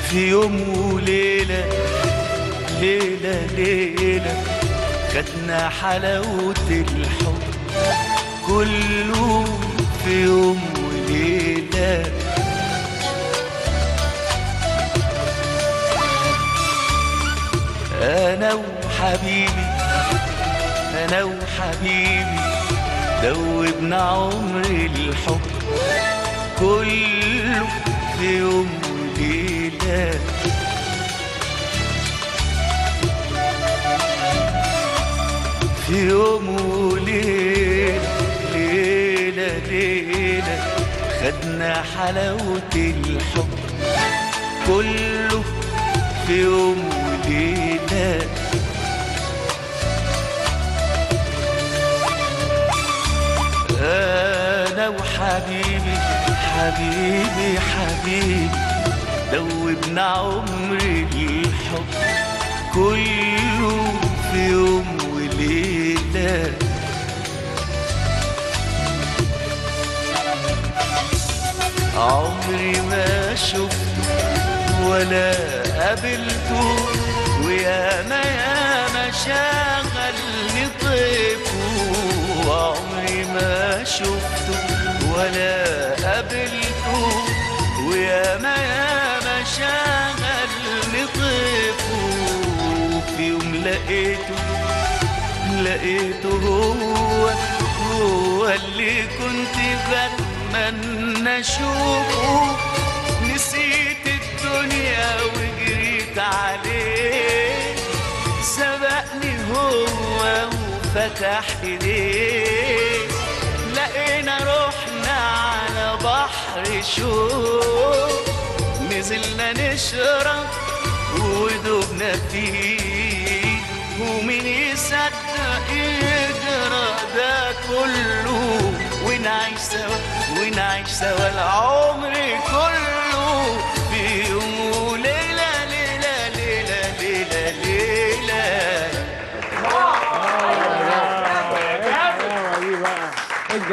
في يوم وليلة ليلة ليلة خدنا حلاوة الحب كله في يوم وليلة أنا وحبيبي أنا وحبيبي دوبنا عمر الحب كله في يوم وليلة في يوم وليلة ليلة ليلة خدنا حلاوة الحب كله في يوم وليلة أنا وحبيبي حبيبي حبيبي دوبنا عمر الحب كله في يوم وليلة عمري ما شفته ولا قابلته وياما ياما شغلني طيفه عمري ما شفته ولا قابلته وياما ياما شغلني طيفه في يوم لقيته لقيته هو هو اللي كنت بتمنى اشوفه نسيت الدنيا وجريت عليه سبقني هو وفتح ايديه لقينا روحنا على بحر شوق نزلنا نشرب ودوبنا فيه ومين يصدق يجرى ده كله ونعيش سوا ونعيش سوا العمر